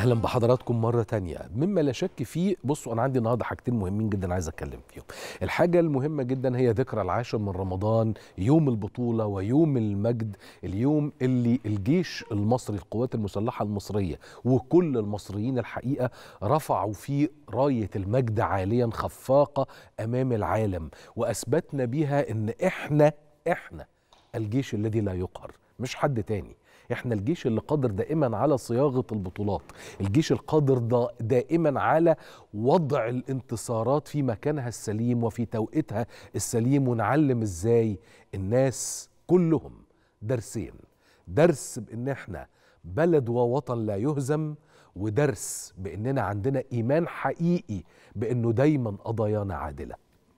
اهلا بحضراتكم مره تانية مما لا شك فيه بصوا انا عندي النهارده حاجتين مهمين جدا عايز اتكلم فيهم الحاجه المهمه جدا هي ذكرى العاشر من رمضان يوم البطوله ويوم المجد اليوم اللي الجيش المصري القوات المسلحه المصريه وكل المصريين الحقيقه رفعوا فيه رايه المجد عاليا خفاقه امام العالم واثبتنا بيها ان احنا احنا الجيش الذي لا يقهر مش حد تاني احنا الجيش اللي قادر دائما على صياغه البطولات الجيش القادر دا دائما على وضع الانتصارات في مكانها السليم وفي توقيتها السليم ونعلم ازاي الناس كلهم درسين درس بان احنا بلد ووطن لا يهزم ودرس باننا عندنا ايمان حقيقي بانه دايما قضايانا عادله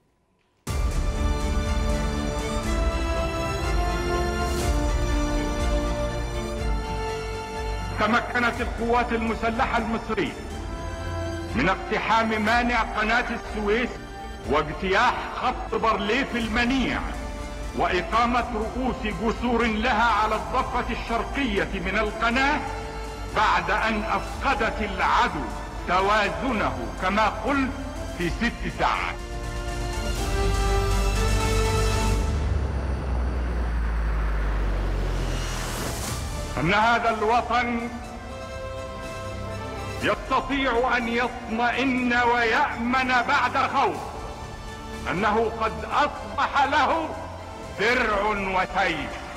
تمكنت القوات المسلحة المصرية من اقتحام مانع قناة السويس واجتياح خط بارليف المنيع وإقامة رؤوس جسور لها على الضفة الشرقية من القناة بعد أن أفقدت العدو توازنه كما قلت في ست ساعات أن هذا الوطن يستطيع أن يطمئن ويأمن بعد خوف أنه قد أصبح له درع وسيف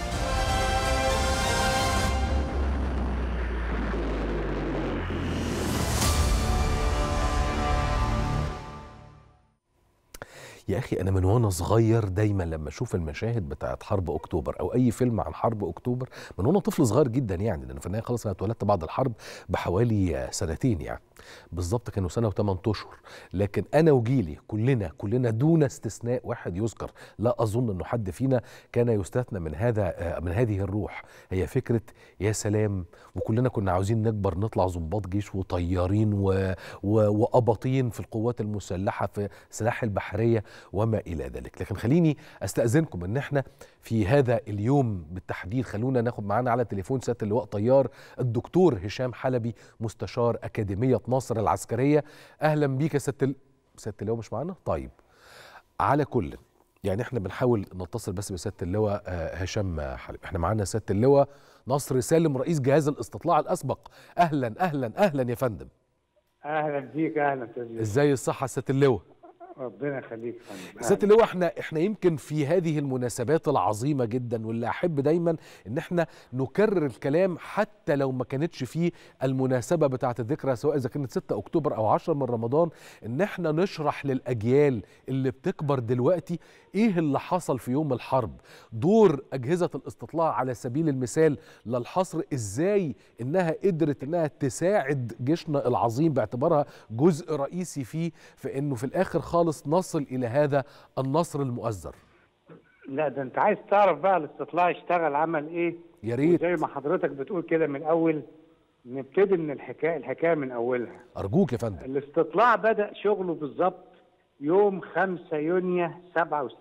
يا اخي انا من وانا صغير دايما لما اشوف المشاهد بتاعت حرب اكتوبر او اي فيلم عن حرب اكتوبر من وانا طفل صغير جدا يعني لان في النهايه خلاص انا اتولدت بعد الحرب بحوالي سنتين يعني بالظبط كانوا سنه وثمان اشهر لكن انا وجيلي كلنا كلنا دون استثناء واحد يذكر لا اظن انه حد فينا كان يستثنى من هذا من هذه الروح هي فكره يا سلام وكلنا كنا عاوزين نكبر نطلع ضباط جيش وطيارين و... و... واباطين في القوات المسلحه في سلاح البحريه وما الى ذلك لكن خليني استاذنكم ان احنا في هذا اليوم بالتحديد خلونا ناخد معانا على تليفون سياده اللواء طيار الدكتور هشام حلبي مستشار اكاديميه ناصر العسكريه اهلا بيك يا سياده ال... سياده اللواء مش معانا طيب على كل يعني احنا بنحاول نتصل بس بسياده اللواء هشام حلبي احنا معانا سياده اللواء نصر سالم رئيس جهاز الاستطلاع الاسبق اهلا اهلا اهلا يا فندم اهلا بيك اهلا تزيد ازاي الصحه سياده اللواء ربنا يخليك يا فندم سياده اللواء احنا احنا يمكن في هذه المناسبات العظيمه جدا واللي احب دايما ان احنا نكرر الكلام حتى لو ما كانتش فيه المناسبه بتاعه الذكرى سواء اذا كانت 6 اكتوبر او 10 من رمضان ان احنا نشرح للاجيال اللي بتكبر دلوقتي ايه اللي حصل في يوم الحرب دور اجهزه الاستطلاع على سبيل المثال للحصر ازاي انها قدرت انها تساعد جيشنا العظيم باعتبارها جزء رئيسي فيه في انه في الاخر خالص خالص نصل الى هذا النصر المؤزر لا ده انت عايز تعرف بقى الاستطلاع اشتغل عمل ايه يا ريت زي ما حضرتك بتقول كده من الاول نبتدي من الحكايه الحكايه من اولها ارجوك يا فندم الاستطلاع بدا شغله بالظبط يوم 5 يونيو 67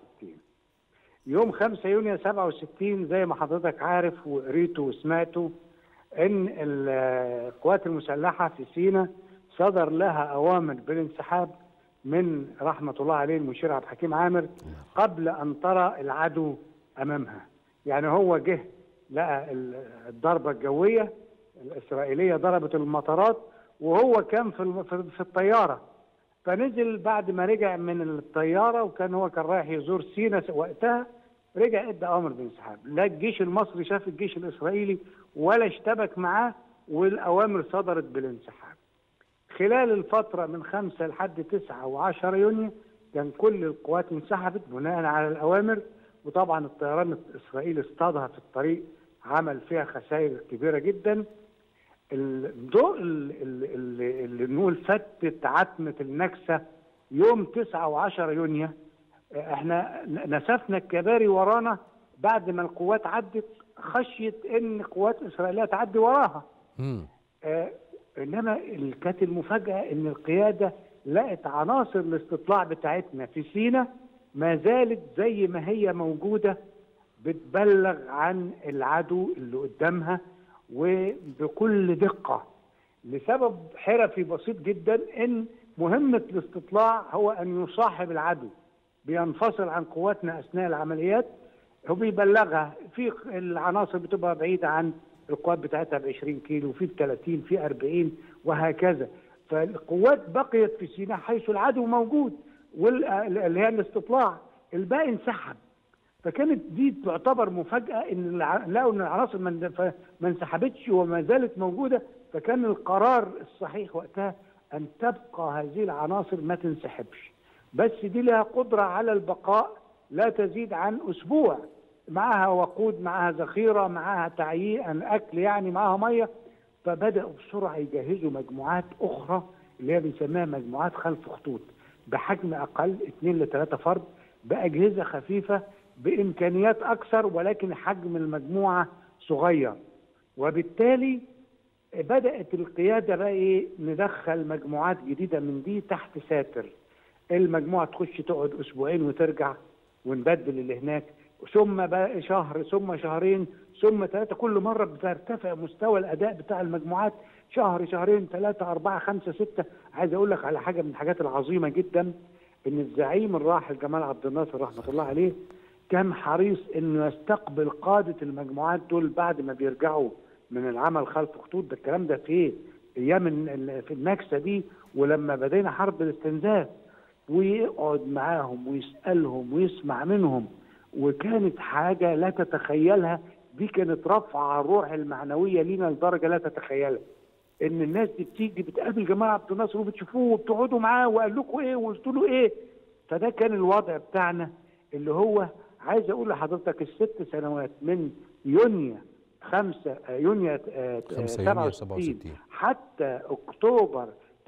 يوم 5 يونيو 67 زي ما حضرتك عارف وقريته وسمعته ان القوات المسلحه في سينا صدر لها اوامر بالانسحاب من رحمة الله عليه المشير عبد الحكيم عامر قبل أن ترى العدو أمامها يعني هو جه لقى الضربة الجوية الإسرائيلية ضربت المطارات وهو كان في في الطيارة فنزل بعد ما رجع من الطيارة وكان هو كان رايح يزور سينا وقتها رجع ادى أمر بانسحاب لا الجيش المصري شاف الجيش الإسرائيلي ولا اشتبك معاه والأوامر صدرت بالانسحاب خلال الفترة من 5 لحد 9 و10 يونيو كان كل القوات انسحبت بناء على الأوامر وطبعا الطيران الإسرائيلي اصطادها في الطريق عمل فيها خسائر كبيرة جدا الضوء اللي, اللي نقول فتت عتمة النكسة يوم 9 و10 يونيو احنا نسفنا الكباري ورانا بعد ما القوات عدت خشية ان قوات اسرائيلية تعدي وراها آه انما كانت المفاجاه ان القياده لقت عناصر الاستطلاع بتاعتنا في سينا ما زالت زي ما هي موجوده بتبلغ عن العدو اللي قدامها وبكل دقه لسبب حرفي بسيط جدا ان مهمه الاستطلاع هو ان يصاحب العدو بينفصل عن قواتنا اثناء العمليات هو بيبلغها في العناصر بتبقى بعيده عن القوات بتاعتها ب 20 كيلو في ب 30 في 40 وهكذا فالقوات بقيت في سيناء حيث العدو موجود واللي هي الاستطلاع الباقي انسحب فكانت دي تعتبر مفاجاه ان الع- لقوا ان العناصر ما ان- ف- ما انسحبتش وما زالت موجوده فكان القرار الصحيح وقتها ان تبقى هذه العناصر ما تنسحبش بس دي لها قدره على البقاء لا تزيد عن اسبوع معاها وقود معاها ذخيره معاها تعيين اكل يعني معاها ميه فبداوا بسرعه يجهزوا مجموعات اخرى اللي هي بنسميها مجموعات خلف خطوط بحجم اقل 2 ل 3 فرد باجهزه خفيفه بامكانيات اكثر ولكن حجم المجموعه صغير وبالتالي بدات القياده بقى ايه ندخل مجموعات جديده من دي تحت ساتر المجموعه تخش تقعد اسبوعين وترجع ونبدل اللي هناك ثم بقى شهر ثم شهرين ثم ثلاثه كل مره بترتفع مستوى الاداء بتاع المجموعات شهر شهرين ثلاثه اربعه خمسه سته عايز اقول لك على حاجه من الحاجات العظيمه جدا ان الزعيم الراحل جمال عبد الناصر رحمه الله عليه كان حريص انه يستقبل قاده المجموعات دول بعد ما بيرجعوا من العمل خلف خطوط ده الكلام ده في ايام ال- ال- في النكسه دي ولما بدينا حرب الاستنزاف ويقعد معاهم ويسالهم ويسمع منهم وكانت حاجه لا تتخيلها دي كانت رفع الروح المعنويه لينا لدرجه لا تتخيلها ان الناس دي بتيجي بتقابل جمال عبد الناصر وبتشوفوه وبتقعدوا معاه وقال لكم ايه وقلت له ايه فده كان الوضع بتاعنا اللي هو عايز اقول لحضرتك الست سنوات من يونيو خمسة آه، يونيو آه، خمسة يونيو 67 67. حتى اكتوبر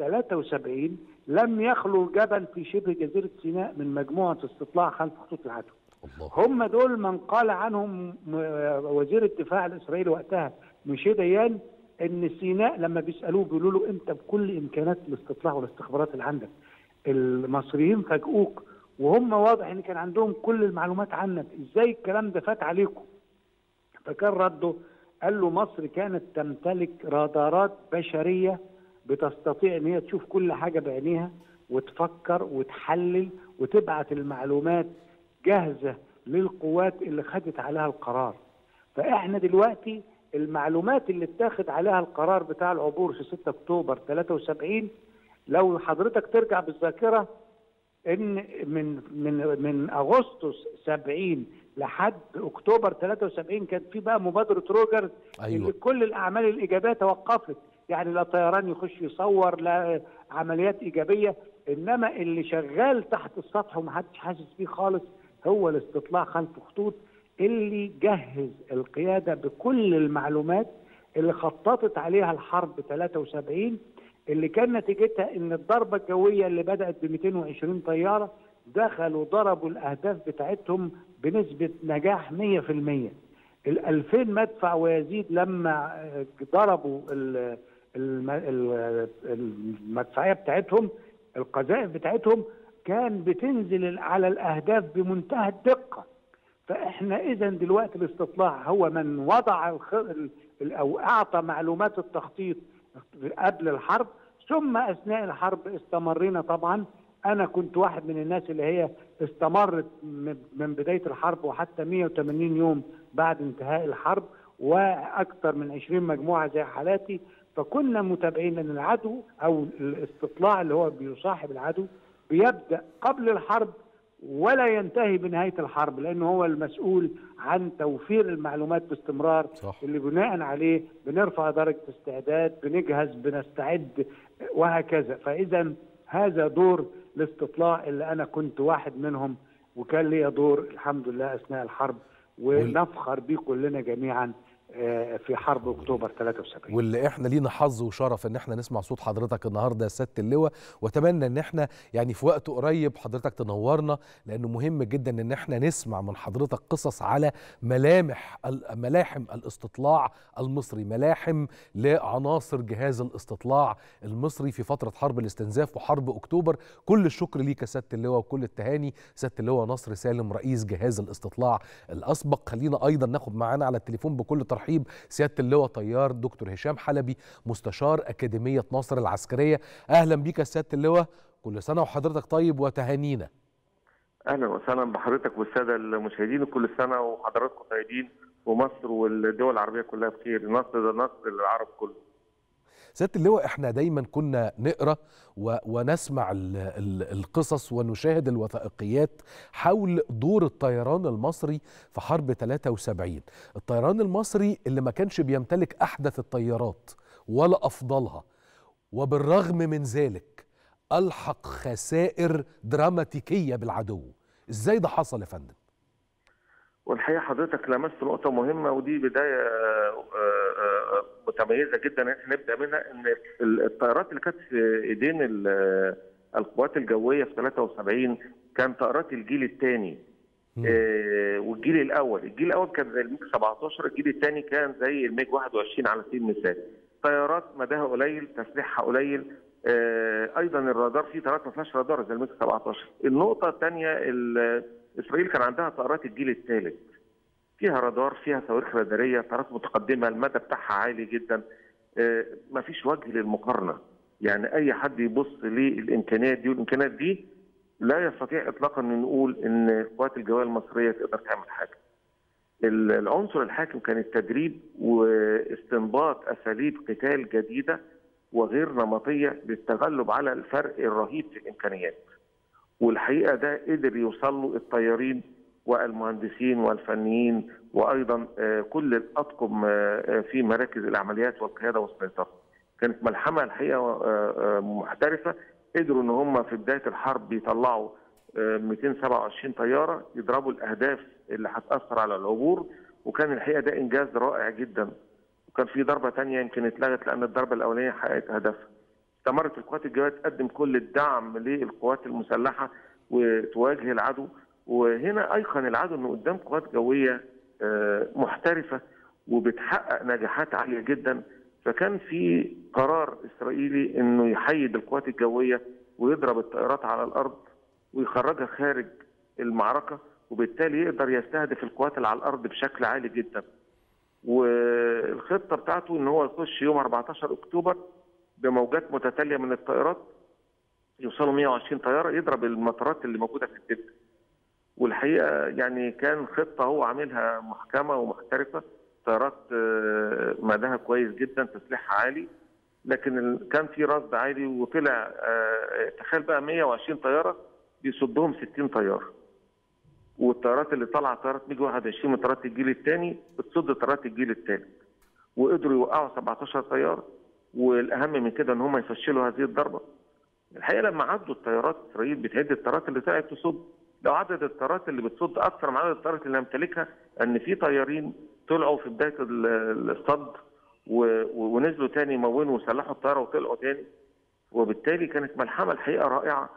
73 لم يخلو جبل في شبه جزيره سيناء من مجموعه استطلاع خلف خطوط العدو الله هم دول من قال عنهم م- وزير الدفاع الاسرائيلي وقتها ميشي ديان ان سيناء لما بيسالوه بيقولوا له انت بكل امكانات الاستطلاع والاستخبارات اللي عندك المصريين فاجئوك وهم واضح ان كان عندهم كل المعلومات عنك ازاي الكلام ده فات عليكم فكان رده قال له مصر كانت تمتلك رادارات بشريه بتستطيع ان هي تشوف كل حاجه بعينيها وتفكر وتحلل وتبعت المعلومات جاهزه للقوات اللي خدت عليها القرار فاحنا دلوقتي المعلومات اللي اتاخد عليها القرار بتاع العبور في 6 اكتوبر 73 لو حضرتك ترجع بالذاكره ان من من من اغسطس 70 لحد اكتوبر 73 كان في بقى مبادره روجرز أيوة. اللي كل الاعمال الايجابيه توقفت يعني لا طيران يخش يصور لا عمليات ايجابيه انما اللي شغال تحت السطح ومحدش حاسس بيه خالص هو الاستطلاع خلف خطوط اللي جهز القياده بكل المعلومات اللي خططت عليها الحرب 73 اللي كان نتيجتها ان الضربه الجويه اللي بدات ب 220 طياره دخلوا ضربوا الاهداف بتاعتهم بنسبه نجاح 100% ال 2000 مدفع ويزيد لما آه، ضربوا ال- الم- ال- المدفعيه بتاعتهم القذائف بتاعتهم كان بتنزل على الاهداف بمنتهى الدقه فاحنا اذا دلوقتي الاستطلاع هو من وضع الخ... ال- ال- او اعطى معلومات التخطيط قبل الحرب ثم اثناء الحرب استمرينا طبعا انا كنت واحد من الناس اللي هي استمرت م- من بدايه الحرب وحتى 180 يوم بعد انتهاء الحرب واكثر من 20 مجموعه زي حالاتي فكنا متابعين ان العدو او الاستطلاع اللي هو بيصاحب العدو بيبدا قبل الحرب ولا ينتهي بنهايه الحرب لانه هو المسؤول عن توفير المعلومات باستمرار صح. اللي بناء عليه بنرفع درجه استعداد بنجهز بنستعد وهكذا فاذا هذا دور الاستطلاع اللي انا كنت واحد منهم وكان لي دور الحمد لله اثناء الحرب ونفخر بيه كلنا جميعا آه، في حرب اكتوبر 73 واللي احنا لينا حظ وشرف ان احنا نسمع صوت حضرتك النهارده يا سياده اللواء واتمنى ان احنا يعني في وقت قريب حضرتك تنورنا لانه مهم جدا ان احنا نسمع من حضرتك قصص على ملامح ال- ملاحم الاستطلاع المصري ملاحم لعناصر جهاز الاستطلاع المصري في فتره حرب الاستنزاف وحرب اكتوبر كل الشكر ليك يا سياده اللواء وكل التهاني سياده اللواء نصر سالم رئيس جهاز الاستطلاع الاسبق خلينا ايضا ناخد معانا على التليفون بكل بالترحيب سياده اللواء طيار دكتور هشام حلبي مستشار اكاديميه ناصر العسكريه اهلا بيك يا سياده اللواء كل سنه وحضرتك طيب وتهانينا اهلا وسهلا بحضرتك والساده المشاهدين كل سنه وحضراتكم طيبين ومصر والدول العربيه كلها بخير نصر ده نصر للعرب كله سياده اللواء احنا دايما كنا نقرا و... ونسمع ال... ال... القصص ونشاهد الوثائقيات حول دور الطيران المصري في حرب 73 الطيران المصري اللي ما كانش بيمتلك احدث الطيارات ولا افضلها وبالرغم من ذلك الحق خسائر دراماتيكيه بالعدو ازاي ده حصل يا فندم والحقيقه حضرتك لمست نقطه مهمه ودي بدايه متميزه جدا ان احنا نبدا منها ان الطيارات اللي كانت في ايدين القوات الجويه في 73 كان طائرات الجيل الثاني والجيل الاول، الجيل الاول كان زي الميج 17 الجيل الثاني كان زي الميج 21 على سبيل المثال. طيارات مداها قليل، تسليحها قليل، ايضا الرادار في طيارات ما فيهاش رادار زي الميج 17. النقطه الثانيه اسرائيل كان عندها طائرات الجيل الثالث فيها رادار فيها صواريخ راداريه طائرات متقدمه المدى بتاعها عالي جدا ما فيش وجه للمقارنه يعني اي حد يبص للامكانيات دي والامكانيات دي لا يستطيع اطلاقا ان نقول ان القوات الجويه المصريه تقدر تعمل حاجه العنصر الحاكم كان التدريب واستنباط اساليب قتال جديده وغير نمطيه للتغلب على الفرق الرهيب في الامكانيات والحقيقه ده قدر يوصل له الطيارين والمهندسين والفنيين وايضا كل الاطقم في مراكز العمليات والقياده والسيطره. كانت ملحمه الحقيقه محترفه قدروا ان هم في بدايه الحرب يطلعوا 227 طياره يضربوا الاهداف اللي هتاثر على العبور وكان الحقيقه ده انجاز رائع جدا. وكان في ضربه ثانيه يمكن اتلغت لان الضربه الاولانيه حققت هدفها. استمرت القوات الجويه تقدم كل الدعم للقوات المسلحه وتواجه العدو وهنا ايقن العدو انه قدام قوات جويه محترفه وبتحقق نجاحات عاليه جدا فكان في قرار اسرائيلي انه يحيد القوات الجويه ويضرب الطائرات على الارض ويخرجها خارج المعركه وبالتالي يقدر يستهدف القوات اللي على الارض بشكل عالي جدا. والخطه بتاعته ان هو يخش يوم 14 اكتوبر بموجات متتاليه من الطائرات يوصلوا 120 طياره يضرب المطارات اللي موجوده في الدلتا. والحقيقه يعني كان خطه هو عاملها محكمه ومحترفه طيارات مداها كويس جدا تسليحها عالي لكن كان في رصد عالي وطلع تخيل بقى 120 طياره بيصدهم 60 طياره. والطيارات اللي طالعه طيارات ميج 21 من طيارات الجيل الثاني بتصد طيارات الجيل الثالث. وقدروا يوقعوا 17 طيار والاهم من كده ان هم يفشلوا هذه الضربه. الحقيقه لما عدوا الطيارات اسرائيل بتعد الطيارات اللي طلعت تصد لو عدد الطيارات اللي بتصد اكثر من عدد الطيارات اللي نمتلكها ان في طيارين طلعوا في بدايه الصد ونزلوا تاني يمونوا وسلحوا الطياره وطلعوا تاني وبالتالي كانت ملحمه الحقيقه رائعه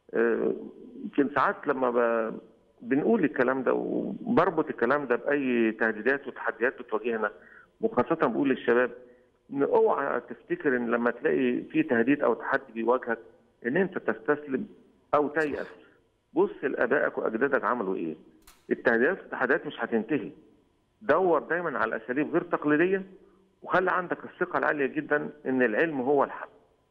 يمكن ساعات لما ب... بنقول الكلام ده وبربط الكلام ده باي تهديدات وتحديات بتواجهنا وخاصه بقول للشباب ان اوعى تفتكر ان لما تلاقي في تهديد او تحدي بيواجهك ان انت تستسلم او تيأس بص لابائك واجدادك عملوا ايه التهديدات والتحديات مش هتنتهي دور دايما على اساليب غير تقليديه وخلي عندك الثقه العاليه جدا ان العلم هو الحل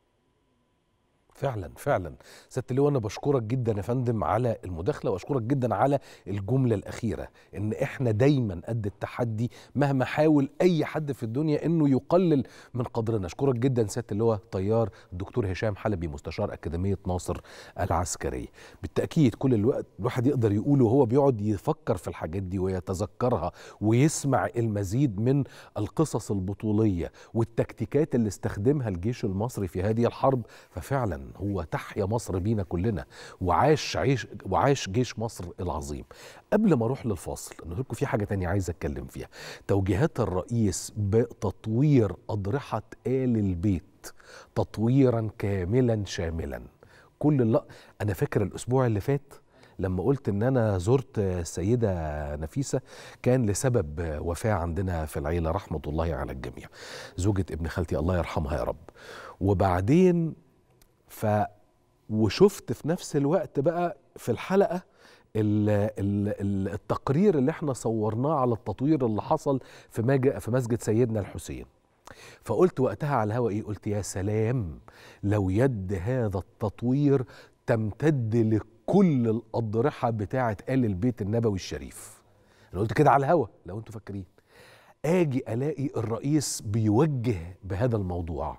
فعلا فعلا سياده اللواء انا بشكرك جدا يا فندم على المداخله واشكرك جدا على الجمله الاخيره ان احنا دايما قد التحدي مهما حاول اي حد في الدنيا انه يقلل من قدرنا اشكرك جدا سياده اللواء طيار الدكتور هشام حلبي مستشار اكاديميه ناصر العسكريه بالتاكيد كل الوقت الواحد يقدر يقوله وهو بيقعد يفكر في الحاجات دي ويتذكرها ويسمع المزيد من القصص البطوليه والتكتيكات اللي استخدمها الجيش المصري في هذه الحرب ففعلا هو تحيا مصر بينا كلنا وعاش عيش وعاش جيش مصر العظيم قبل ما اروح للفاصل انا لكم في حاجه تانية عايز اتكلم فيها توجيهات الرئيس بتطوير اضرحه ال البيت تطويرا كاملا شاملا كل اللق... انا فاكر الاسبوع اللي فات لما قلت ان انا زرت السيده نفيسه كان لسبب وفاه عندنا في العيله رحمه الله على الجميع زوجة ابن خالتي الله يرحمها يا رب وبعدين ف وشفت في نفس الوقت بقى في الحلقه ال ال ال التقرير اللي احنا صورناه على التطوير اللي حصل في مج- في مسجد سيدنا الحسين فقلت وقتها على الهواء ايه قلت يا سلام لو يد هذا التطوير تمتد لكل الاضرحه بتاعه ال البيت النبوي الشريف انا قلت كده على الهواء لو انتوا فاكرين اجي الاقي الرئيس بيوجه بهذا الموضوع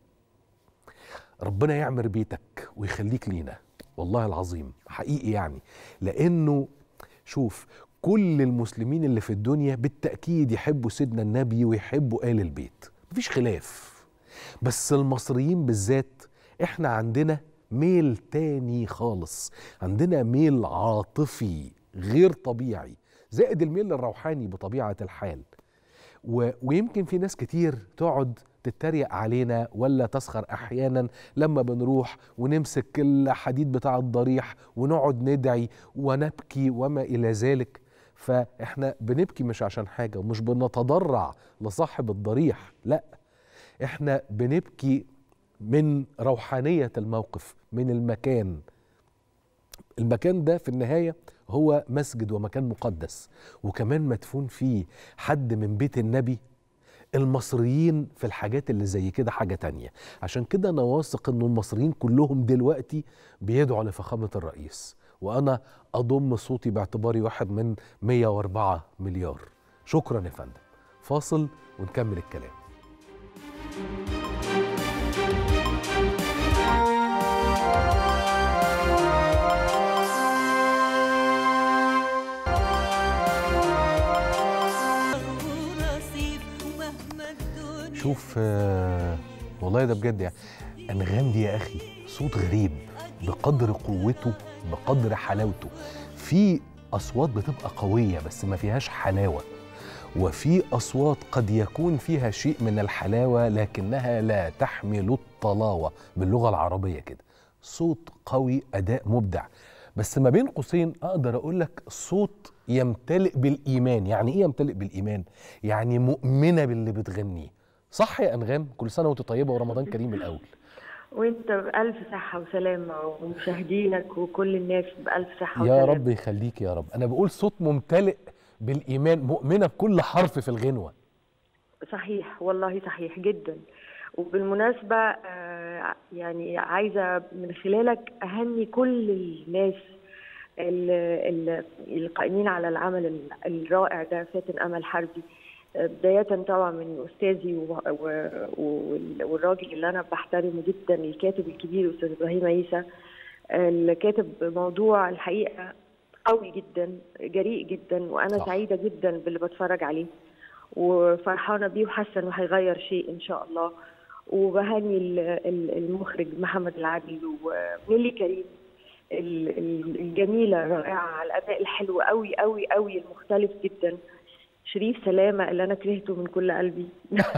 ربنا يعمر بيتك ويخليك لينا والله العظيم حقيقي يعني لانه شوف كل المسلمين اللي في الدنيا بالتاكيد يحبوا سيدنا النبي ويحبوا ال البيت مفيش خلاف بس المصريين بالذات احنا عندنا ميل تاني خالص عندنا ميل عاطفي غير طبيعي زائد الميل الروحاني بطبيعه الحال و... ويمكن في ناس كتير تقعد تتريق علينا ولا تسخر احيانا لما بنروح ونمسك الحديد بتاع الضريح ونقعد ندعي ونبكي وما الى ذلك فاحنا بنبكي مش عشان حاجه ومش بنتضرع لصاحب الضريح لا احنا بنبكي من روحانيه الموقف من المكان المكان ده في النهايه هو مسجد ومكان مقدس وكمان مدفون فيه حد من بيت النبي المصريين في الحاجات اللي زي كده حاجة تانية عشان كده أنا واثق أنه المصريين كلهم دلوقتي بيدعوا لفخامة الرئيس وأنا أضم صوتي باعتباري واحد من 104 مليار شكرا يا فندم فاصل ونكمل الكلام شوف آه، والله ده بجد يعني انغام دي يا اخي صوت غريب بقدر قوته بقدر حلاوته في اصوات بتبقى قويه بس ما فيهاش حلاوه وفي اصوات قد يكون فيها شيء من الحلاوه لكنها لا تحمل الطلاوه باللغه العربيه كده صوت قوي اداء مبدع بس ما بين قوسين اقدر اقول لك صوت يمتلئ بالايمان يعني ايه يمتلئ بالايمان يعني مؤمنه باللي بتغنيه صح يا انغام كل سنه وانت طيبه ورمضان كريم الاول وانت بألف صحة وسلامة ومشاهدينك وكل الناس بألف صحة يا وسلامة رب يخليك يا رب انا بقول صوت ممتلئ بالايمان مؤمنه بكل حرف في الغنوه صحيح والله صحيح جدا وبالمناسبة آه، يعني عايزة من خلالك أهني كل الناس ال- ال- القائمين على العمل ال- الرائع ده فاتن أمل حربي آه، بداية طبعا من أستاذي و- و- وال- والراجل اللي أنا بحترمه جدا الكاتب الكبير أستاذ إبراهيم عيسى آه، اللي كاتب موضوع الحقيقة قوي جدا جريء جدا وأنا صح. سعيدة جدا باللي بتفرج عليه وفرحانه بيه وحاسه انه هيغير شيء ان شاء الله وبهني ال- ال- المخرج محمد العادل ونيلي كريم ال- ال- الجميله الرائعه على الاداء الحلو قوي قوي قوي المختلف جدا شريف سلامه اللي انا كرهته من كل قلبي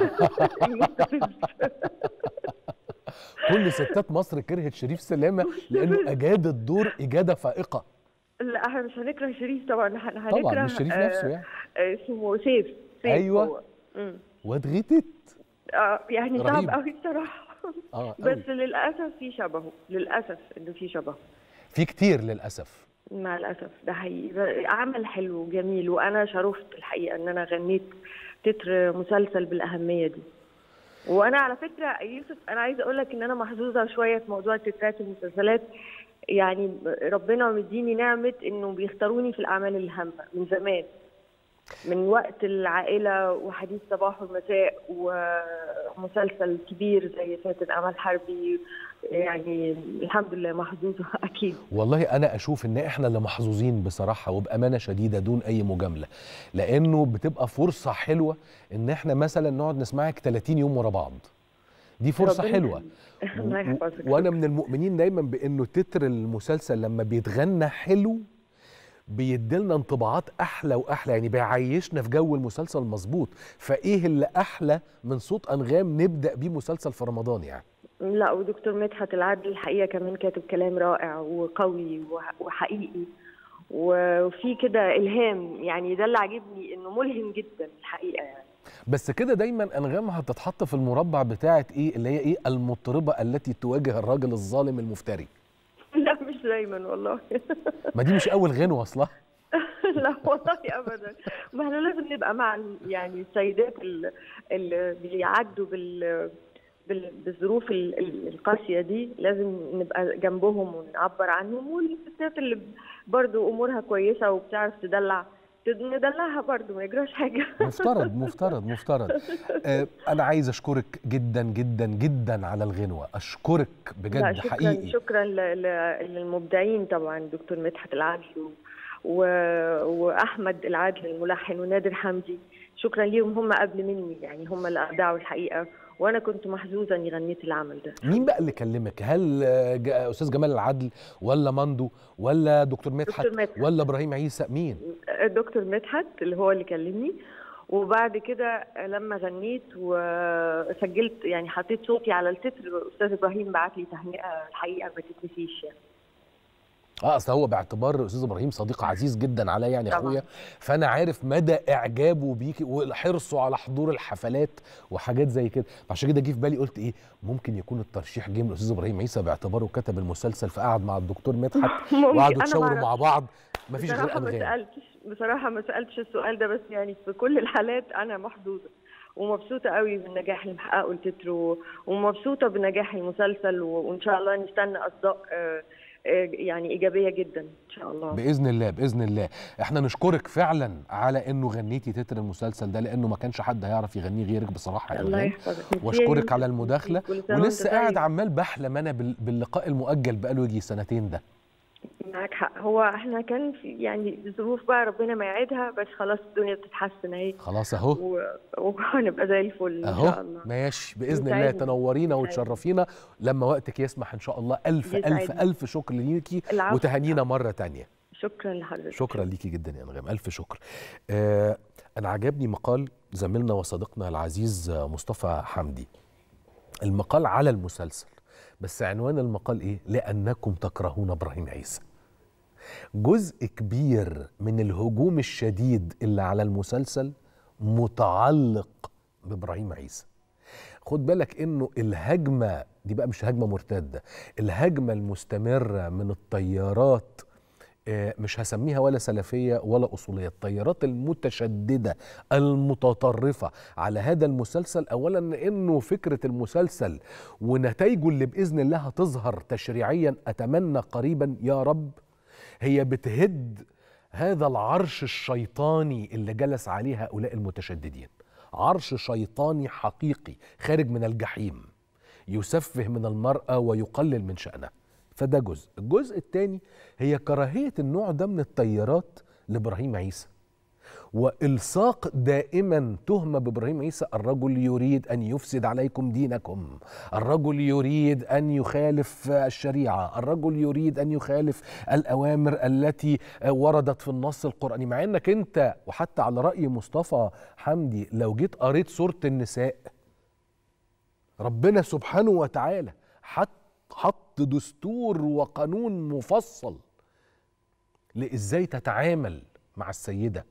كل ستات مصر كرهت شريف سلامه لانه اجاد الدور اجاده فائقه لا احنا مش هنكره شريف طبعا احنا هنكره طبعا مش شريف آه، نفسه يعني آه، اسمه سيف سيف أيوة. هو. مم. واتغتت اه يعني رهيب. صعب قوي بصراحه اه بس قوي. للاسف في شبهه للاسف انه في شبهه في كتير للاسف مع الاسف ده حقيقي عمل حلو وجميل وانا شرفت الحقيقه ان انا غنيت تتر مسلسل بالاهميه دي وانا على فكره يوسف انا عايزه اقول لك ان انا محظوظه شويه في موضوع تترات المسلسلات يعني ربنا مديني نعمه انه بيختاروني في الاعمال الهامه من زمان من وقت العائله وحديث صباح ومساء ومسلسل كبير زي فاتن امل حربي يعني الحمد لله محظوظه اكيد والله انا اشوف ان احنا اللي محظوظين بصراحه وبامانه شديده دون اي مجامله لانه بتبقى فرصه حلوه ان احنا مثلا نقعد نسمعك 30 يوم ورا بعض دي فرصه ربنا حلوه يخليك. الله يحفظك وانا من المؤمنين دايما بانه تتر المسلسل لما بيتغنى حلو بيديلنا انطباعات احلى واحلى يعني بيعيشنا في جو المسلسل مظبوط فايه اللي احلى من صوت انغام نبدا بيه مسلسل في رمضان يعني لا ودكتور مدحت العدل الحقيقه كمان كاتب كلام رائع وقوي وح- وحقيقي وفي كده الهام يعني ده اللي عاجبني انه ملهم جدا الحقيقه يعني بس كده دايما انغام هتتحط في المربع بتاعه ايه اللي هي ايه المطربه التي تواجه الراجل الظالم المفتري لا مش مش دايما والله ما دي مش اول غنوه اصلا لا والله ابدا ما احنا لازم نبقى مع ال- يعني السيدات ال- اللي بيعدوا بال بال- بالظروف ال- ال- القاسيه دي لازم نبقى جنبهم ونعبر عنهم والستات اللي برضو امورها كويسه وبتعرف تدلع تد- ندلعها برضو ما يجراش حاجه مفترض مفترض مفترض آه انا عايز اشكرك جدا جدا جدا على الغنوه اشكرك لا بجد شكرا حقيقي شكرا ل- ل- للمبدعين طبعا دكتور مدحت العدل و- و... واحمد العدل الملحن ونادر حمدي شكرا ليهم هم قبل مني يعني هم اللي ابدعوا الحقيقه وانا كنت محظوظه اني غنيت العمل ده مين بقى اللي كلمك هل آه، ج- استاذ جمال العدل ولا مندو ولا دكتور مدحت دكتور مدحت. ولا ابراهيم عيسى مين الدكتور مدحت اللي هو اللي كلمني وبعد كده لما غنيت وسجلت يعني حطيت صوتي على التتر استاذ ابراهيم بعت لي تهنئه الحقيقه ما تتنسيش يعني اه اصل هو باعتبار استاذ ابراهيم صديق عزيز جدا عليا يعني طبعاً. اخويا فانا عارف مدى اعجابه بيكي وحرصه على حضور الحفلات وحاجات زي كده فعشان كده جه في بالي قلت ايه ممكن يكون الترشيح جه من الاستاذ ابراهيم عيسى باعتباره كتب المسلسل فقعد مع الدكتور مدحت ممكن. وقعدوا أنا يتشاوروا معرفش. مع بعض مفيش غير بصراحة ما انغام سألتش بصراحة ما سألتش السؤال ده بس يعني في كل الحالات أنا محظوظة ومبسوطة قوي بالنجاح اللي محققه التتر و- ومبسوطة بنجاح المسلسل و- وإن شاء الله نستنى أصداء آه، آه، يعني إيجابية جدا إن شاء الله باذن الله باذن الله احنا نشكرك فعلا على انه غنيتي تتر المسلسل ده لانه ما كانش حد هيعرف يغنيه غيرك بصراحه يا الله أنغام. يحفظك ميرسي يا واشكرك يوسف. على المداخله كل سنة وأنت ولسه قاعد طيب. عمال بحلم انا بال- باللقاء المؤجل بقاله يجي سنتين ده معاك حق هو احنا كان في يعني ظروف بقى ربنا ما يعيدها بس خلاص الدنيا بتتحسن اهي خلاص اهو و- وهنبقى زي الفل إن شاء اهو الله ماشي باذن الله يسعدني. تنورينا يسعدني. وتشرفينا لما وقتك يسمح ان شاء الله الف الف يسعدني. الف شكر ليكي العفو. وتهانينا مره تانية شكرا لحضرتك شكرا ليكي جدا يا انغام الف شكر آه انا عجبني مقال زميلنا وصديقنا العزيز آه، مصطفى حمدي المقال على المسلسل بس عنوان المقال ايه لانكم تكرهون ابراهيم عيسى جزء كبير من الهجوم الشديد اللي على المسلسل متعلق بابراهيم عيسى خد بالك انه الهجمه دي بقى مش هجمه مرتده الهجمه المستمره من الطيارات آه، مش هسميها ولا سلفيه ولا اصوليه الطيارات المتشدده المتطرفه على هذا المسلسل اولا انه فكره المسلسل ونتائجه اللي باذن الله هتظهر تشريعيا اتمنى قريبا يا رب هي بتهد هذا العرش الشيطاني اللي جلس عليه هؤلاء المتشددين عرش شيطاني حقيقي خارج من الجحيم يسفه من المرأة ويقلل من شأنها فده جزء الجزء الثاني هي كراهية النوع ده من الطيارات لإبراهيم عيسى والصاق دائما تهمه بابراهيم عيسى الرجل يريد ان يفسد عليكم دينكم الرجل يريد ان يخالف الشريعه الرجل يريد ان يخالف الاوامر التي وردت في النص القراني مع انك انت وحتى على راي مصطفى حمدي لو جيت قريت سوره النساء ربنا سبحانه وتعالى حط حط دستور وقانون مفصل لازاي تتعامل مع السيده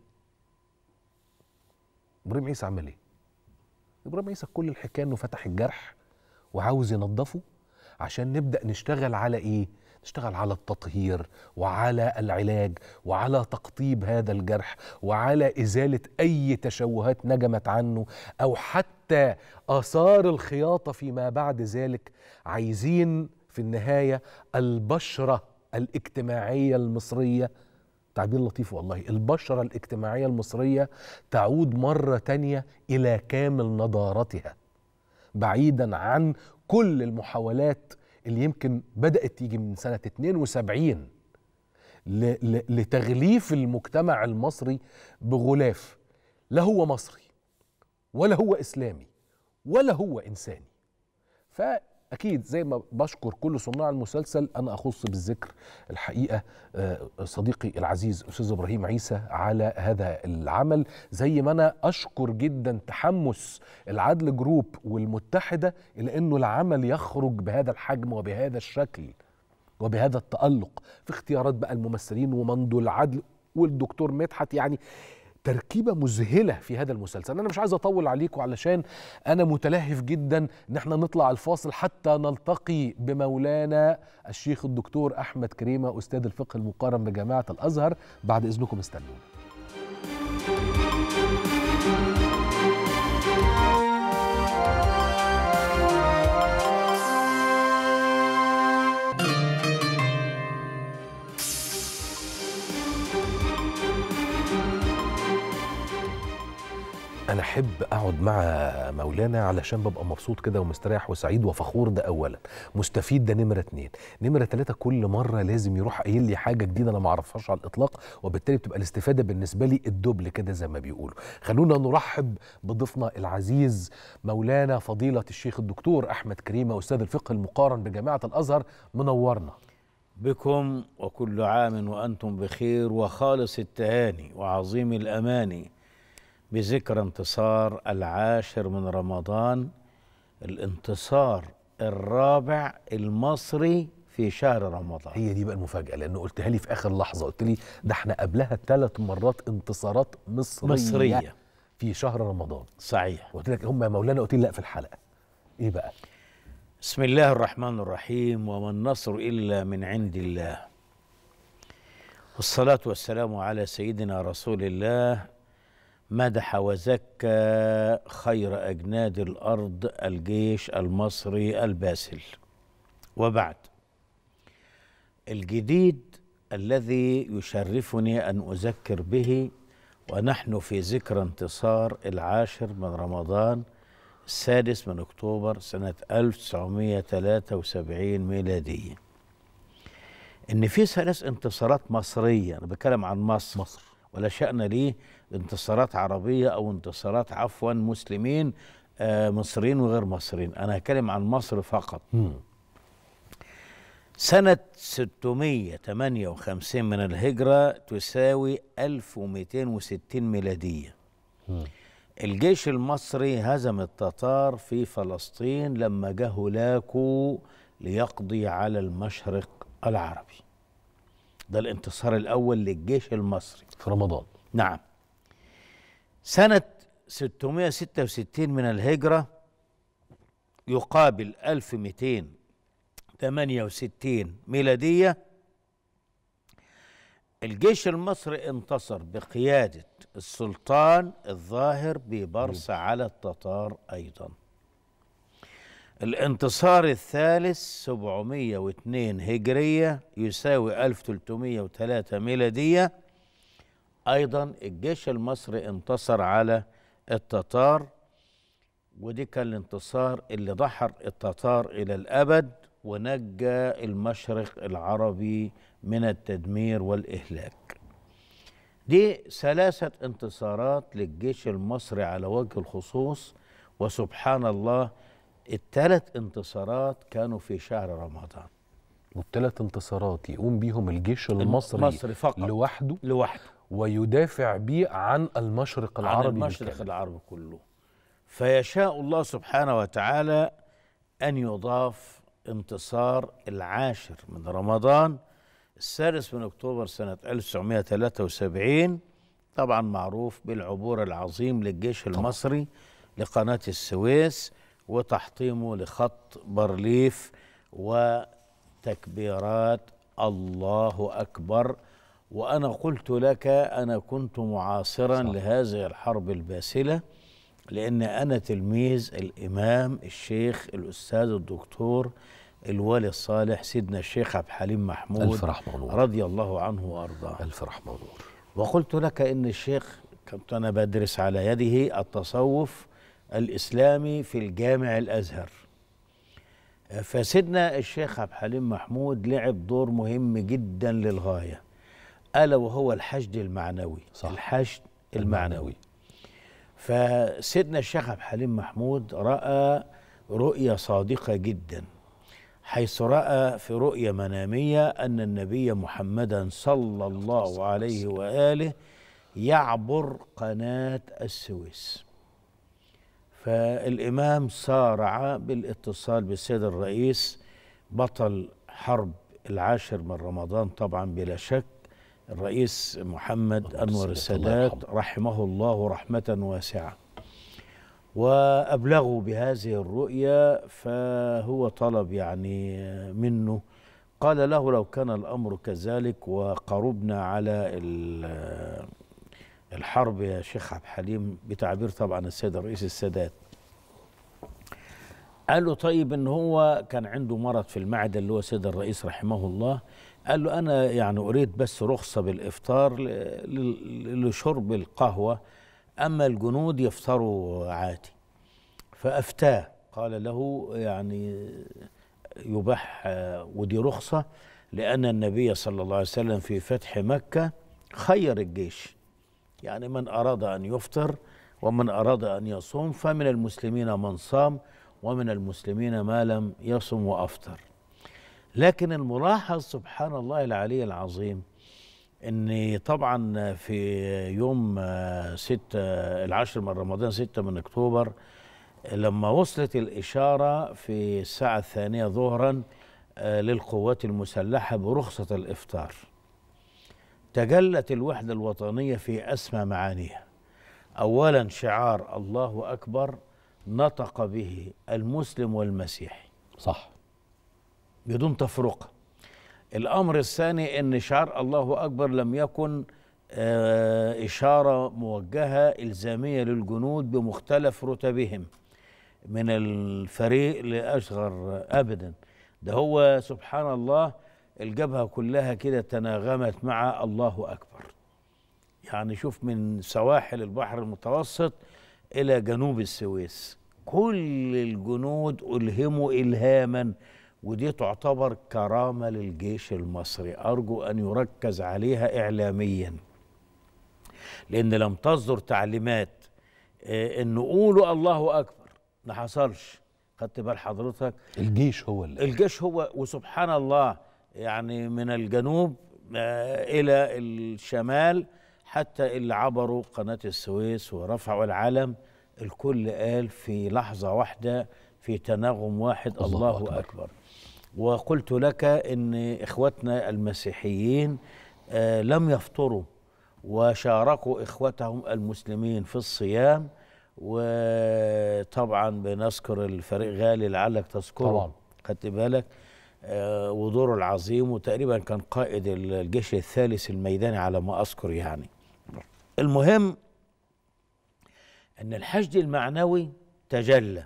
ابراهيم عيسى عمل ايه ابراهيم عيسى كل الحكايه انه فتح الجرح وعاوز ينظفه عشان نبدا نشتغل على ايه نشتغل على التطهير وعلى العلاج وعلى تقطيب هذا الجرح وعلى ازاله اي تشوهات نجمت عنه او حتى اثار الخياطه فيما بعد ذلك عايزين في النهايه البشره الاجتماعيه المصريه تعبير لطيف والله البشرة الاجتماعية المصرية تعود مرة تانية إلى كامل نضارتها بعيدا عن كل المحاولات اللي يمكن بدأت تيجي من سنة 72 ل- ل- لتغليف المجتمع المصري بغلاف لا هو مصري ولا هو إسلامي ولا هو إنساني فأكيد زي ما بشكر كل صناع المسلسل أنا أخص بالذكر الحقيقة آه، صديقي العزيز أستاذ إبراهيم عيسى على هذا العمل زي ما أنا أشكر جدا تحمس العدل جروب والمتحدة إلى أنه العمل يخرج بهذا الحجم وبهذا الشكل وبهذا التألق في اختيارات بقى الممثلين ومندو العدل والدكتور مدحت يعني تركيبه مذهله في هذا المسلسل انا مش عايز اطول عليكم علشان انا متلهف جدا ان احنا نطلع الفاصل حتى نلتقي بمولانا الشيخ الدكتور احمد كريمه استاذ الفقه المقارن بجامعه الازهر بعد اذنكم استنونا انا احب اقعد مع مولانا علشان ببقى مبسوط كده ومستريح وسعيد وفخور ده اولا مستفيد ده نمره اتنين نمره تلاته كل مره لازم يروح قايل لي حاجه جديده انا ما اعرفهاش على الاطلاق وبالتالي بتبقى الاستفاده بالنسبه لي الدبل كده زي ما بيقولوا خلونا نرحب بضيفنا العزيز مولانا فضيله الشيخ الدكتور احمد كريمه استاذ الفقه المقارن بجامعه الازهر منورنا بكم وكل عام وأنتم بخير وخالص التهاني وعظيم الأماني بذكرى انتصار العاشر من رمضان الانتصار الرابع المصري في شهر رمضان هي دي بقى المفاجاه لانه قلتها لي في اخر لحظه قلت لي ده احنا قبلها ثلاث مرات انتصارات مصريه مصرية. في شهر رمضان صحيح قلت لك هم يا مولانا قلت لي لا في الحلقه ايه بقى بسم الله الرحمن الرحيم وما النصر إلا من عند الله والصلاة والسلام على سيدنا رسول الله مدح وزكى خير أجناد الأرض الجيش المصري الباسل وبعد الجديد الذي يشرفني أن أذكر به ونحن في ذكرى انتصار العاشر من رمضان السادس من أكتوبر سنة 1973 ميلادية إن في ثلاث انتصارات مصرية أنا بتكلم عن مصر مصر. ولا شأن ليه انتصارات عربية أو انتصارات عفوا مسلمين آه مصريين وغير مصريين أنا هتكلم عن مصر فقط مم. سنة 658 من الهجرة تساوي 1260 ميلادية مم. الجيش المصري هزم التتار في فلسطين لما جه هولاكو ليقضي على المشرق العربي ده الانتصار الأول للجيش المصري في رمضان نعم سنة 666 من الهجرة يقابل 1268 ميلادية الجيش المصري انتصر بقيادة السلطان الظاهر ببرص على التتار أيضا الانتصار الثالث 702 هجرية يساوي 1303 ميلادية أيضا الجيش المصري انتصر على التتار ودي كان الانتصار اللي دحر التتار إلى الأبد ونجى المشرق العربي من التدمير والإهلاك دي ثلاثة انتصارات للجيش المصري على وجه الخصوص وسبحان الله الثلاث انتصارات كانوا في شهر رمضان والثلاث انتصارات يقوم بيهم الجيش المصري مصري فقط لوحده لوحده ويدافع بيه عن المشرق عن العربي المشرق بالكامل. العربي كله فيشاء الله سبحانه وتعالى أن يضاف انتصار العاشر من رمضان السادس من أكتوبر سنة 1973 طبعا معروف بالعبور العظيم للجيش المصري لقناة السويس وتحطيمه لخط بارليف وتكبيرات الله أكبر وأنا قلت لك أنا كنت معاصرا صح. لهذه الحرب الباسلة لأن أنا تلميذ الإمام الشيخ الأستاذ الدكتور الوالي الصالح سيدنا الشيخ عبد الحليم محمود ألف رحمة ونور رضي الله عنه وأرضاه ألف رحمة ونور وقلت لك ان الشيخ كنت انا بدرس على يده التصوف الاسلامي في الجامع الازهر فسيدنا الشيخ عبد الحليم محمود لعب دور مهم جدا للغايه الا وهو الحشد المعنوي صح. الحشد المعنوي فسيدنا الشيخ عبد الحليم محمود راى رؤيه صادقه جدا حيث راى في رؤيه مناميه ان النبي محمدا صلى الله عليه واله يعبر قناه السويس فالامام سارع بالاتصال بالسيد الرئيس بطل حرب العاشر من رمضان طبعا بلا شك الرئيس محمد أنور السادات، الله السادات رحمه الله رحمة واسعة وأبلغوا بهذه الرؤيا فهو طلب يعني منه قال له لو كان الأمر كذلك وقربنا على ال- الحرب يا شيخ عبد الحليم بتعبير طبعا السيد الرئيس السادات قال له طيب ان هو كان عنده مرض في المعده اللي هو سيد الرئيس رحمه الله قال له انا يعني اريد بس رخصه بالافطار ل- ل- لشرب القهوه اما الجنود يفطروا عادي فافتاه قال له يعني يباح آه، ودي رخصه لان النبي صلى الله عليه وسلم في فتح مكه خير الجيش يعني من أراد أن يفطر ومن أراد أن يصوم فمن المسلمين من صام ومن المسلمين ما لم يصم وأفطر لكن الملاحظ سبحان الله العلي العظيم ان طبعا في يوم آه، ستة العاشر من رمضان ستة من اكتوبر لما وصلت الإشارة في الساعة الثانية ظهرا آه، للقوات المسلحة برخصة الإفطار تجلت الوحدة الوطنية في أسمى معانيها أولا شعار الله أكبر نطق به المسلم والمسيحي صح بدون تفرقة الأمر الثاني أن شعار الله أكبر لم يكن آه، إشارة موجهة إلزامية للجنود بمختلف رتبهم من الفريق لأصغر أبدا ده هو سبحان الله الجبهة كلها كده تناغمت مع الله أكبر يعني شوف من سواحل البحر المتوسط إلى جنوب السويس كل الجنود ألهموا إلهاما ودي تعتبر كرامة للجيش المصري أرجو أن يركز عليها إعلاميا لأن لم تصدر تعليمات آه، أن قولوا الله أكبر ما حصلش خدت بال حضرتك الجيش هو اللي الجيش هو وسبحان الله يعني من الجنوب آه، إلى الشمال حتى اللي عبروا قناة السويس ورفعوا العلم الكل قال في لحظة واحدة في تناغم واحد الله الله, أكبر. أكبر. أكبر وقلت لك إن إخوتنا المسيحيين آه، لم يفطروا وشاركوا إخوتهم المسلمين في الصيام وطبعا بنذكر الفريق غالي لعلك تذكره طبعاً. خدت بالك آه، ودوره العظيم وتقريبا كان قائد الجيش الثالث الميداني على ما أذكر يعني المهم أن الحشد المعنوي تجلى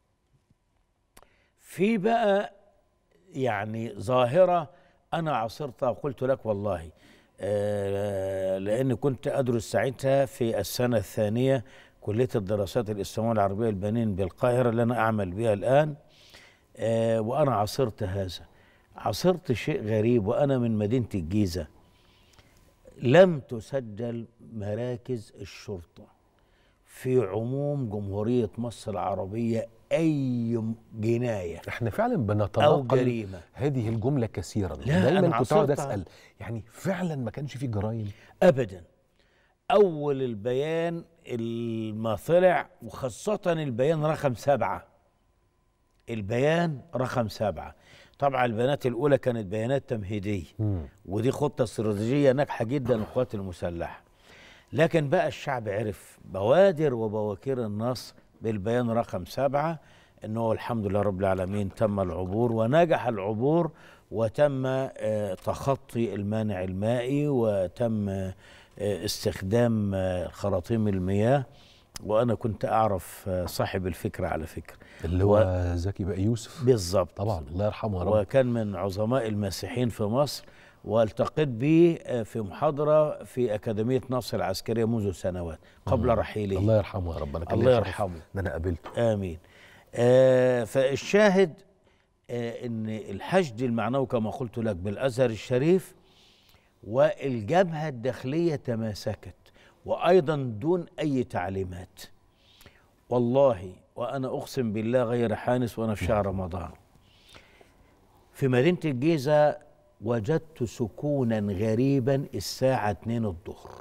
في بقى يعني ظاهرة أنا عاصرتها وقلت لك والله آه، لأن كنت أدرس ساعتها في السنة الثانية كلية الدراسات الإسلامية العربية البنين بالقاهرة اللي أنا أعمل بها الآن آه، وأنا عاصرت هذا عاصرت شيء غريب وأنا من مدينة الجيزة لم تسجل مراكز الشرطة في عموم جمهورية مصر العربية أي جناية احنا فعلا أو بنتناقل جريمة هذه الجملة كثيرا لا، دايما أنا كنت اقعد عاصرتها. اسال يعني فعلا ما كانش في جرائم ابدا اول البيان ما طلع وخاصه البيان رقم سبعه البيان رقم سبعه طبعا البيانات الاولى كانت بيانات تمهيديه ودي خطه استراتيجيه ناجحه جدا للقوات المسلحه لكن بقى الشعب عرف بوادر وبواكير النصر بالبيان رقم سبعة انه الحمد لله رب العالمين تم العبور ونجح العبور وتم آه، تخطي المانع المائي وتم آه، استخدام آه، خراطيم المياه وانا كنت اعرف آه، صاحب الفكره على فكره اللي هو زكي بقى يوسف بالظبط طبعا الله يرحمه يا رب وكان من عظماء المسيحيين في مصر والتقيت به آه، في محاضرة في أكاديمية نصر العسكرية منذ سنوات قبل رحيله الله يرحمه يا رب انا كان الله ليا شرف يرحمه. ان انا قابلته آمين آه فالشاهد آه ان الحشد المعنوي كما قلت لك بالازهر الشريف والجبهه الداخليه تماسكت وايضا دون اي تعليمات والله وانا اقسم بالله غير حانس وانا في شهر رمضان في مدينه الجيزه وجدت سكونا غريبا الساعه 2 الظهر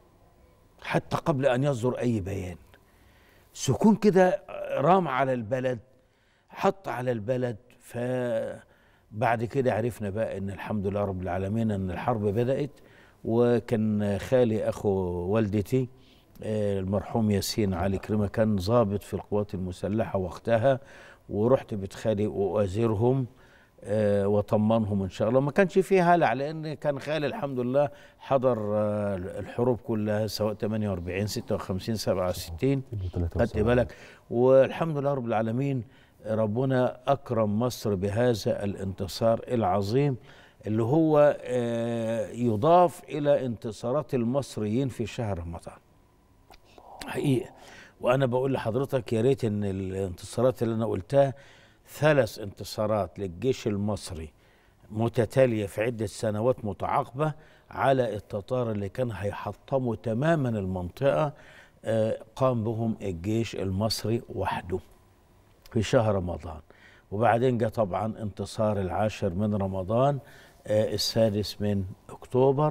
حتى قبل ان يصدر اي بيان سكون كده رام على البلد حط على البلد فبعد كده عرفنا بقى ان الحمد لله رب العالمين ان الحرب بدأت وكان خالي اخو والدتي آه، المرحوم ياسين علي كريمه كان ضابط في القوات المسلحه وقتها ورحت بيت خالي وازورهم آه، واطمنهم ان شاء الله ما كانش فيه هلع لان كان خالي الحمد لله حضر آه، الحروب كلها سواء 48 56 67 خدت بالك والحمد لله رب العالمين ربنا اكرم مصر بهذا الانتصار العظيم اللي هو آه، يضاف الى انتصارات المصريين في شهر رمضان حقيقه وانا بقول لحضرتك يا ريت ان الانتصارات اللي انا قلتها ثلاث انتصارات للجيش المصري متتاليه في عده سنوات متعاقبه على التتار اللي كان هيحطموا تماما المنطقه آه، قام بهم الجيش المصري وحده في شهر رمضان وبعدين جاء طبعا انتصار العاشر من رمضان آه، السادس من اكتوبر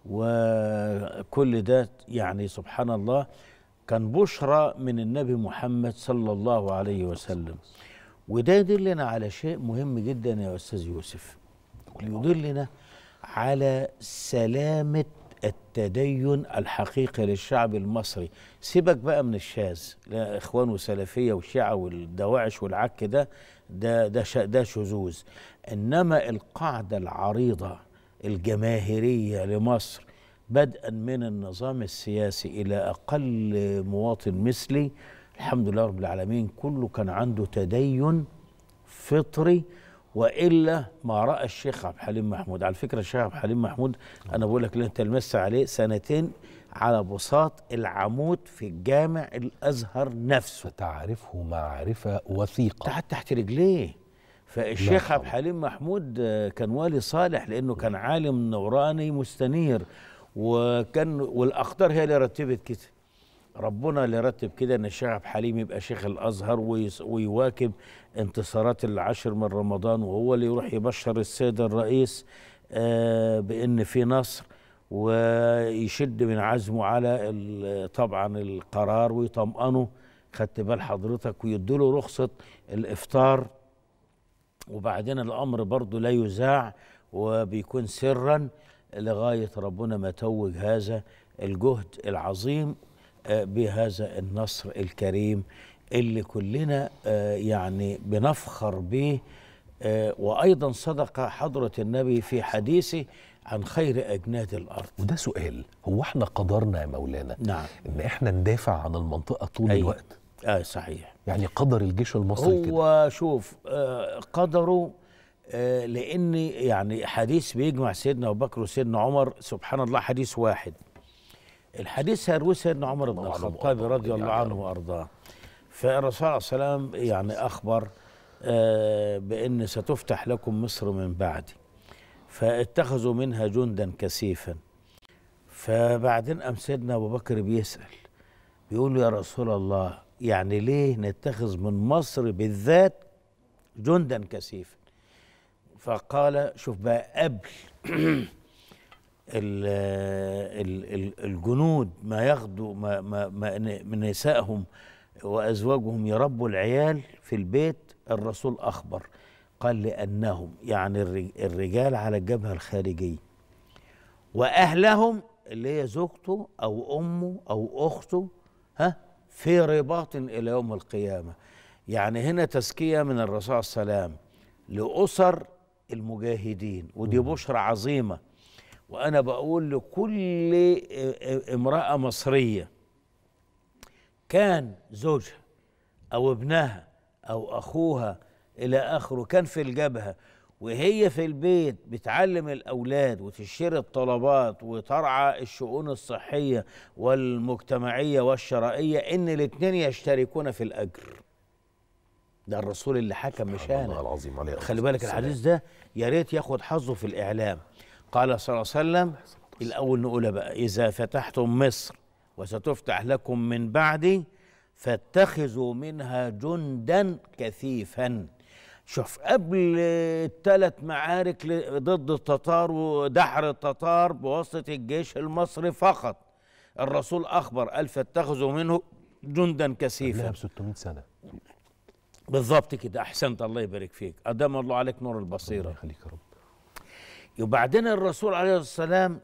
وكل ده يعني سبحان الله كان بشرى من النبي محمد صلى الله عليه وسلم وده يدلنا على شيء مهم جدا يا استاذ يوسف يدلنا على سلامه التدين الحقيقي للشعب المصري سيبك بقى من الشاذ لا اخوان وسلفيه وشيعه والدواعش والعك ده ده ده ش- ده شذوذ انما القاعده العريضه الجماهيريه لمصر بدءا من النظام السياسي الى اقل مواطن مثلي الحمد لله رب العالمين كله كان عنده تدين فطري والا ما راى الشيخ عبد الحليم محمود على فكره الشيخ عبد الحليم محمود انا بقول لك اللي انت لمست عليه سنتين على بساط العمود في الجامع الازهر نفسه فتعرفه معرفة وثيقة تحت تحت رجليه فالشيخ لا عبد الحليم محمود آه، كان والي صالح لانه كان عالم نوراني مستنير وكان والاقدار هي اللي رتبت كده ربنا اللي رتب كده ان الشيخ عبد الحليم يبقى شيخ الازهر ويس- ويواكب انتصارات العشر من رمضان وهو اللي يروح يبشر السيد الرئيس آه، بان في نصر ويشد من عزمه على ال- طبعا القرار ويطمئنه خدت بال حضرتك ويديله رخصه الافطار وبعدين الامر برضه لا يذاع وبيكون سرا لغايه ربنا ما توج هذا الجهد العظيم آه، بهذا النصر الكريم اللي كلنا آه، يعني بنفخر به آه، وايضا صدق حضره النبي في حديثه عن خير اجناد الارض وده سؤال هو احنا قدرنا يا مولانا نعم ان احنا ندافع عن المنطقة طول أيوة. الوقت اه صحيح يعني قدر الجيش المصري كده هو شوف آه، قدره آه، لان يعني حديث بيجمع سيدنا ابو بكر وسيدنا عمر سبحان الله حديث واحد الحديث هيروي سيدنا عمر بن الله عنه الخطاب وأرضاه رضي الله جميعاً يا عنه رب. وارضاه فالرسول صلى الله عليه وسلم يعني اخبر آه، بان ستفتح لكم مصر من بعدي فاتخذوا منها جندا كثيفا فبعدين قام سيدنا ابو بكر بيسال بيقول له يا رسول الله يعني ليه نتخذ من مصر بالذات جندا كثيفا فقال شوف بقى قبل ال ال ال الجنود ما ياخدوا ما ما ما من نسائهم وازواجهم يربوا العيال في البيت الرسول اخبر قال لانهم يعني الرج- الرجال على الجبهه الخارجيه واهلهم اللي هي زوجته او امه او اخته ها في رباط الى يوم القيامه يعني هنا تزكيه من الرسول صلى الله عليه وسلم لاسر المجاهدين ودي بشرى عظيمه وانا بقول لكل امراه مصريه كان زوجها او ابنها او اخوها الى اخره كان في الجبهه وهي في البيت بتعلم الاولاد وتشتري الطلبات وترعى الشؤون الصحيه والمجتمعيه والشرعيه ان الاثنين يشتركون في الاجر ده الرسول اللي حكم مش سبحان الله انا العظيم عليه خلي بالك الحديث ده يا ريت ياخد حظه في الاعلام قال صلى الله عليه وسلم الاول نقولها بقى اذا فتحتم مصر وستفتح لكم من بعدي فاتخذوا منها جندا كثيفا شوف قبل الثلاث معارك ل- ضد التتار ودحر التتار بواسطه الجيش المصري فقط الرسول اخبر قال فاتخذوا منه جندا كثيفا قبلها ب 600 سنة بالظبط كده احسنت الله يبارك فيك ادام الله عليك نور الله البصيره يخليك يا رب وبعدين الرسول عليه الصلاه والسلام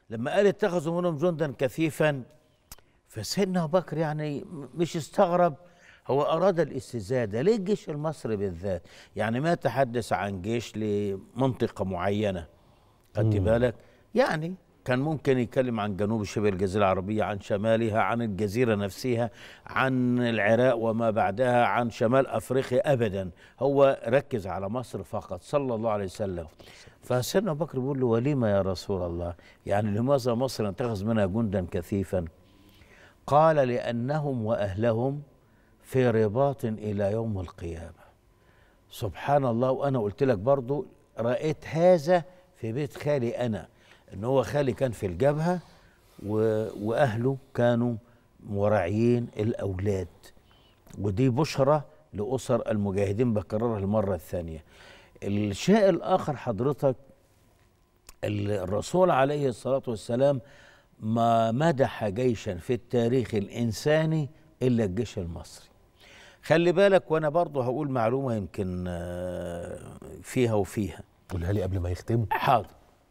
لما قال اتخذوا منهم جندا كثيفا فسيدنا ابو بكر يعني م- مش استغرب هو اراد الاستزاده ليه الجيش المصري بالذات يعني ما تحدث عن جيش لمنطقه معينه خدت بالك يعني كان ممكن يتكلم عن جنوب شبه الجزيرة العربية عن شمالها عن الجزيرة نفسها عن العراق وما بعدها عن شمال أفريقيا أبدا هو ركز على مصر فقط صلى الله عليه وسلم فسيدنا أبو بكر بيقول له ولما يا رسول الله يعني لماذا مصر اتخذ منها جندا كثيفا قال لأنهم وأهلهم في رباط إلى يوم القيامة سبحان الله وانا قلت لك برضو رايت هذا في بيت خالي انا ان هو خالي كان في الجبهه و... واهله كانوا مراعيين الاولاد ودي بشرى لاسر المجاهدين بكررها المره الثانيه الشيء الاخر حضرتك ال- الرسول عليه الصلاه والسلام ما مدح جيشا في التاريخ الانساني الا الجيش المصري خلي بالك وانا برضه هقول معلومه يمكن آه، فيها وفيها قولها لي قبل ما يختموا حاضر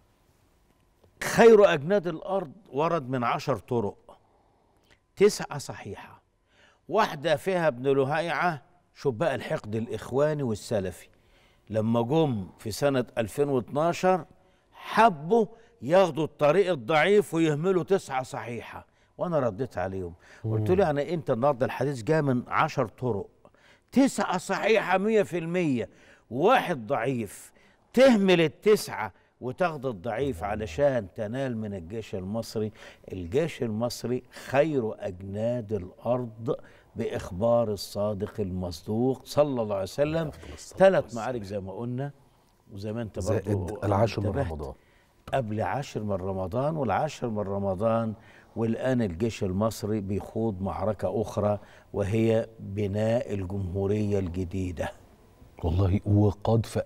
خير اجناد الارض ورد من عشر طرق تسعه صحيحه واحده فيها ابن لهيعه شوف بقى الحقد الاخواني والسلفي لما جم في سنه 2012 حبوا ياخدوا الطريق الضعيف ويهملوا تسعه صحيحه وانا رديت عليهم قلت له يعني انت النهارده الحديث جاء من عشر طرق تسعه صحيحه مية في المية وواحد ضعيف تهمل التسعه وتاخد الضعيف علشان تنال من الجيش المصري الجيش المصري خير اجناد الارض باخبار الصادق المصدوق صلى الله عليه وسلم ثلاث معارك زي ما قلنا وزي ما انت زائد برضو العاشر من انتبهت. رمضان قبل عشر من رمضان والعاشر من رمضان والآن الجيش المصري بيخوض معركة أخرى وهي بناء الجمهورية الجديدة والله وقاد في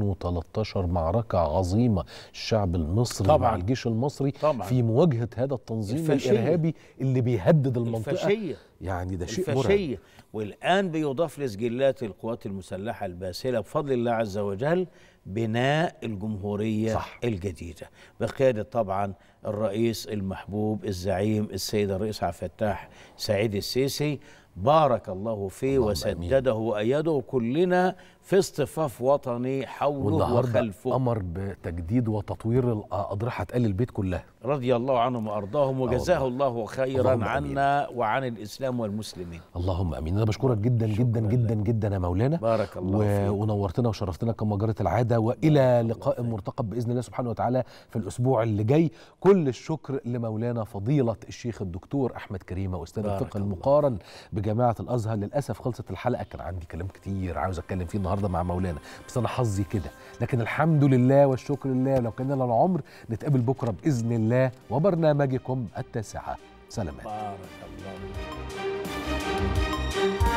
2013 معركة عظيمة الشعب المصري طبعاً. مع الجيش المصري طبعاً. في مواجهة هذا التنظيم الفاشية. الإرهابي اللي بيهدد المنطقة الفاشية يعني ده شيء مرعب الفاشية والآن بيضاف لسجلات القوات المسلحة الباسلة بفضل الله عز وجل بناء الجمهورية صح. الجديدة بقيادة طبعا الرئيس المحبوب الزعيم السيد الرئيس عبد الفتاح سعيد السيسي بارك الله فيه اللهم وسدده وأيده كلنا في اصطفاف وطني حوله والنهارده وخلفه أمر بتجديد وتطوير الأضرحة آل البيت كلها رضي الله عنهم وأرضاهم وجزاه الله خيرا اللهم آمين. عنا وعن الإسلام والمسلمين اللهم امين انا بشكرك جدا جدا جدا جدا يا مولانا بارك الله و... فيك. ونورتنا وشرفتنا كما جرت العاده والى لقاء مرتقب باذن الله سبحانه وتعالى في الاسبوع اللي جاي كل الشكر لمولانا فضيله الشيخ الدكتور احمد كريمه استاذ بارك الفقه الله. المقارن بجامعه الازهر للاسف خلصت الحلقه كان عندي كلام كتير عاوز اتكلم فيه النهارده مع مولانا بس انا حظي كده لكن الحمد لله والشكر لله لو كان لنا العمر نتقابل بكره باذن الله وبرنامجكم التاسعه سلامات بارك الله